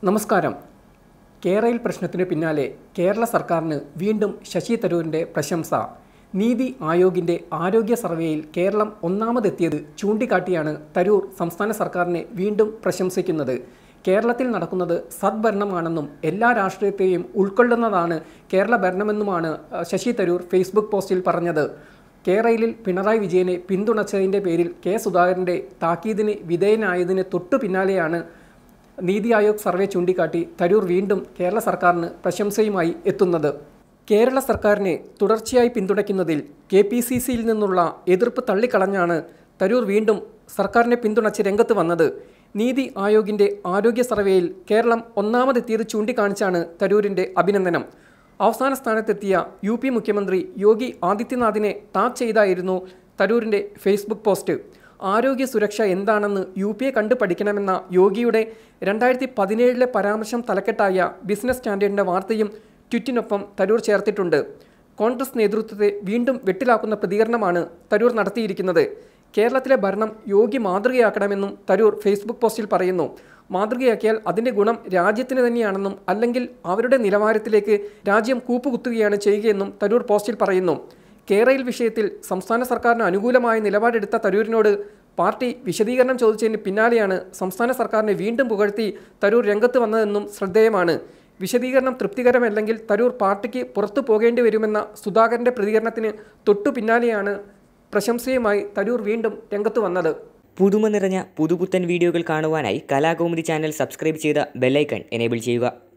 നമസ്കാരം കേരയിൽ പ്രശ്നത്തിന് പിന്നാലെ കേരള സർക്കാരിന് വീണ്ടും ശശി തരൂരിൻ്റെ പ്രശംസ നീതി ആയോഗിൻ്റെ ആരോഗ്യ സർവേയിൽ കേരളം ഒന്നാമതെത്തിയത് ചൂണ്ടിക്കാട്ടിയാണ് തരൂർ സംസ്ഥാന സർക്കാരിനെ വീണ്ടും പ്രശംസിക്കുന്നത് കേരളത്തിൽ നടക്കുന്നത് സദ്ഭരണമാണെന്നും എല്ലാ രാഷ്ട്രീയത്തെയും ഉൾക്കൊള്ളുന്നതാണ് കേരള ഭരണമെന്നുമാണ് അഹ്, ശശി തരൂർ ഫേസ്ബുക്ക് പോസ്റ്റിൽ പറഞ്ഞത് കേരളയിൽ പിണറായി വിജയനെ പിന്തുണച്ചതിൻ്റെ പേരിൽ കെ സുധാകരൻ്റെ താക്കീതിന് വിധേയനായതിന് തൊട്ടു പിന്നാലെയാണ് നീതി ആയോഗ് സർവേ ചൂണ്ടിക്കാട്ടി തരൂർ വീണ്ടും കേരള സർക്കാരിന് പ്രശംസയുമായി എത്തുന്നത് കേരള സർക്കാരിനെ തുടർച്ചയായി പിന്തുണയ്ക്കുന്നതിൽ കെ പി സി സിയിൽ നിന്നുള്ള എതിർപ്പ് തള്ളിക്കളഞ്ഞാണ് തരൂർ വീണ്ടും സർക്കാരിനെ പിന്തുണച്ച് രംഗത്ത് വന്നത് നീതി ആയോഗിൻ്റെ ആരോഗ്യ സർവേയിൽ കേരളം ഒന്നാമതെത്തിയത് ചൂണ്ടിക്കാണിച്ചാണ് തരൂരിൻ്റെ അഭിനന്ദനം അവസാന സ്ഥാനത്തെത്തിയ യു പി മുഖ്യമന്ത്രി യോഗി ആദിത്യനാഥിനെ ടാഗ് ചെയ്തായിരുന്നു തരൂരിൻ്റെ ഫേസ്ബുക്ക് പോസ്റ്റ് ആരോഗ്യ സുരക്ഷ എന്താണെന്ന് യു പി എ കണ്ടു പഠിക്കണമെന്ന യോഗിയുടെ രണ്ടായിരത്തി പതിനേഴിലെ പരാമർശം തലക്കെട്ടായ ബിസിനസ് സ്റ്റാൻഡേർഡിൻ്റെ വാർത്തയും ട്വിറ്റിനൊപ്പം തരൂർ ചേർത്തിട്ടുണ്ട് കോൺഗ്രസ് നേതൃത്വത്തെ വീണ്ടും വെട്ടിലാക്കുന്ന പ്രതികരണമാണ് തരൂർ നടത്തിയിരിക്കുന്നത് കേരളത്തിലെ ഭരണം യോഗി മാതൃകയാക്കണമെന്നും തരൂർ ഫേസ്ബുക്ക് പോസ്റ്റിൽ പറയുന്നു മാതൃകയാക്കിയാൽ അതിൻ്റെ ഗുണം രാജ്യത്തിന് തന്നെയാണെന്നും അല്ലെങ്കിൽ അവരുടെ നിലവാരത്തിലേക്ക് രാജ്യം കൂപ്പുകുത്തുകയാണ് ചെയ്യുകയെന്നും തരൂർ പോസ്റ്റിൽ പറയുന്നു കേരയിൽ വിഷയത്തിൽ സംസ്ഥാന സർക്കാരിന് അനുകൂലമായ നിലപാടെടുത്ത തരൂരിനോട് പാർട്ടി വിശദീകരണം ചോദിച്ചതിന് പിന്നാലെയാണ് സംസ്ഥാന സർക്കാരിനെ വീണ്ടും പുകഴ്ത്തി തരൂർ രംഗത്ത് വന്നതെന്നും ശ്രദ്ധേയമാണ് വിശദീകരണം തൃപ്തികരമല്ലെങ്കിൽ തരൂർ പാർട്ടിക്ക് പുറത്തു പോകേണ്ടി വരുമെന്ന സുധാകരന്റെ പ്രതികരണത്തിന് തൊട്ടു പിന്നാലെയാണ് പ്രശംസയുമായി തരൂർ വീണ്ടും രംഗത്ത് വന്നത് പുതുമ നിറഞ്ഞ പുതുപുത്തൻ വീഡിയോകൾ കാണുവാനായി കലാകൗമുദി ചാനൽ സബ്സ്ക്രൈബ് ചെയ്ത ബെല്ലൈക്കൺ എനേബിൾ ചെയ്യുക